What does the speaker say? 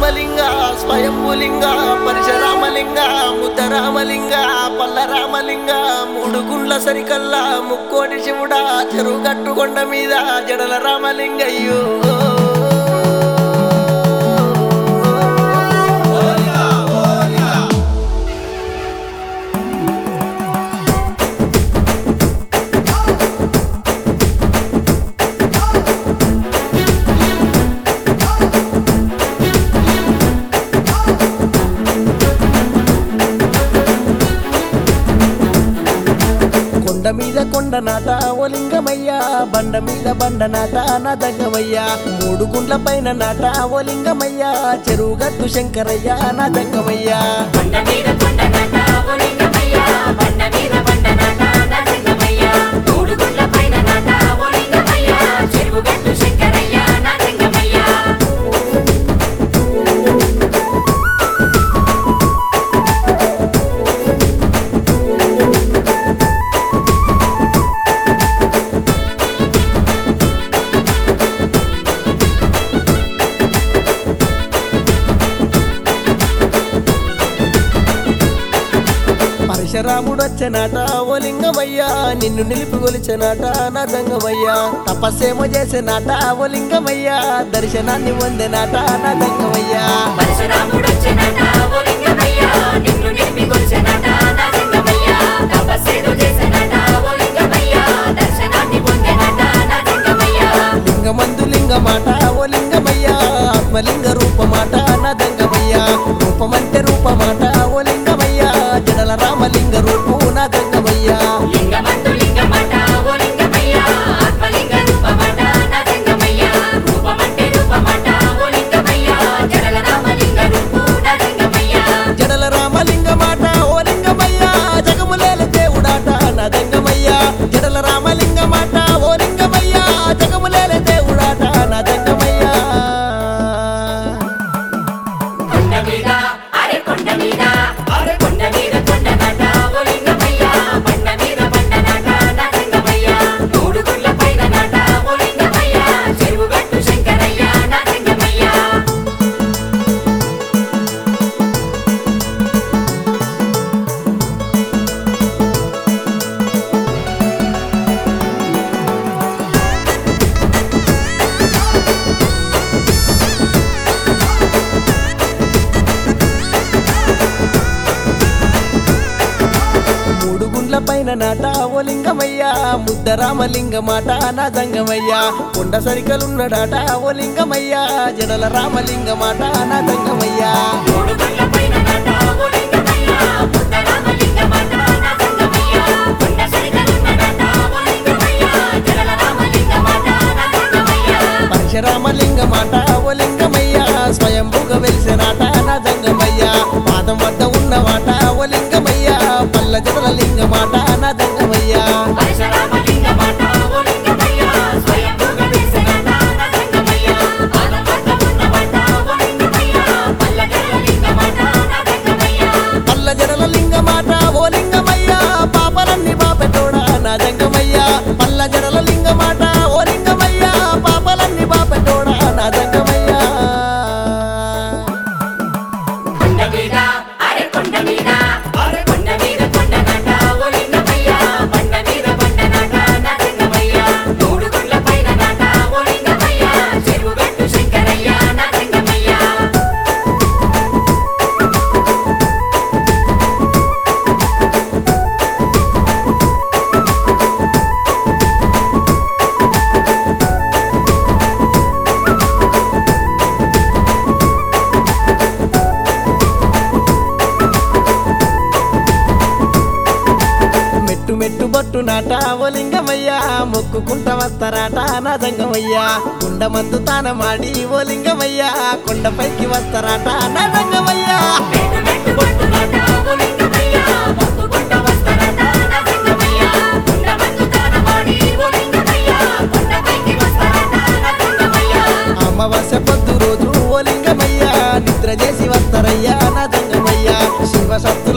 రామలింగ స్వయంభులింగ పరశురామలింగ ముద్దరామలింగ పల్ల రామలింగ మూడు గుండ్ల సరికల్లా ముక్కోటి శివుడా చెరువు గట్టుకొండ మీద జడల రామలింగయ్యో కొండ మీద కొండ నాట ఓ లింగమయ్యా బండ మీద బండ నాట నా దంగమయ్యా మూడు గుండ్ల పైన నాట ఓ లింగమయ్యా చెరువు గట్టు శంకరయ్య నా దంగమయ్యా కొండ మీద కొండ నాట ఓ లింగమయ్య బండ మీద బండ నాట నా లింగమయ్య మూడు గుండ్ల పైన నాట ఓ లింగమయ్య చెరువు గట్టు శంకరయ్య నా లింగమయ్య పరశురాముడు వచ్చనాట ఓ లింగమయ్యా నిన్ను నిలిపి గొలిచనాట నా దంగమయ్యా తపస్సేమో చేసినాట ఓ లింగమయ్యా దర్శనాన్ని పొందినాట నా దంగమయ్యా పరశురాముడు వచ్చెనట ఓ లింగమయ్య నిన్ను నిలిపి కొలిచెనట నా లింగమయ్య తపస్సేదో చేసెనట ఓ లింగమయ్య దర్శనాన్ని పొందెనట నా లింగమయ్య లింగమందు లింగమాట ఓ లింగమయ్యా ఆత్మలింగ రూపమాట నా దంగమయ్యా రూపమంటే రూపమాట ఓ లింగమయ్యా జడల రామలింగ రూపు నా దంగమయ్యా లింగమందు లింగమట ఓ లింగమయ్య ఆత్మలింగ రూపమట నా లింగమయ్య రూపమంటే రూపమట ఓ లింగమయ్య జడల రామలింగ రూపు నా లింగమయ్య జడల రామలింగమాట ఓ లింగమయ్యా జగములేల దేవుడాట నా దంగమయ్యా జడల రామలింగమాట ఓ లింగమయ్యా జగములేల దేవుడాట నా దంగమయ్యా కొండ మీద అరే కొండ మీద అరే కొండ మీద కొండ నాట ఓ లింగమయ్య బండ మీద బండ నాట నా లింగమయ్య మూడు గుడ్ల పైన నాట ఓ లింగమయ్య చెరువు గట్టు శంకరయ్య నా లింగమయ్య మూడు గుండ్ల పైన నాట ఓ లింగమయ్యా ముద్ద రామలింగమాట నా దంగమయ్యా కొండ సరికలున్నడాట ఓ లింగమయ్యా జడల రామలింగమాట నా దంగమయ్యా మూడు గుడ్ల పైన నాట ఓ లింగమయ్య బుద్ధ రామలింగమట నా లింగమయ్య కొండ సరిగలున్న నాట ఓ లింగమయ్య జలల రామలింగమట నా లింగమయ్య పరశురామలింగమాట ఓ లింగమయ్యా స్వయంభుగ వెలిసినాట నా దంగమయ్యా పాదం వద్ద ఉన్నమాట ఓ లింగమయ్యా పల్ల జడల లింగమాట నా దంగమయ్యా పరశురామలింగమట ఓ లింగమయ్య స్వయంభుగ వెలిసినట నా లింగమయ్య పాదం వద్ద ఉన్నమట ఓ లింగమయ్య పల్లగల లింగమట నా లింగమయ్య పల్ల జడల లింగమాట ఓ లింగమయ్యా పాపలన్నీ బాపెట్టోడా నా దంగమయ్యా పల్ల జడల లింగమాట ఓ లింగమయ్యా పాపలన్నీ బాపెట్టోడా నా దంగమయ్యా కొండ మీద అరే కొండ మీద అరే కొండ మీద కొండ నాట ఓ లింగమయ్య బండ మీద బండ నాట నా లింగమయ్య మూడు గుడ్ల పైన నాట ఓ లింగమయ్య చెరువు గట్టు శంకరయ్య నా లింగమయ్య మెట్టు మెట్టు బొట్టు నాట ఓ లింగమయ్యా మొక్కుకుంట వస్తారాట నా దంగమయ్యా కుండ మందు తానమాడి ఓ లింగమయ్యా కొండపైకి వస్తారాట నా దంగమయ్యా మెట్టు మెట్టు పట్టు నాట ఓ లింగమయ్య మొక్కుకుంట వస్తారట నా లింగమయ్య కొండ మందు తానమాడి ఓ లింగమయ్య కొండపైకి వస్తారట నా లింగమయ్య అమావాస్య పొద్దు రోజు ఓ లింగమయ్యా నిద్ర చేసి వస్తారయ్యా నా దంగమయ్యా శివ సప్త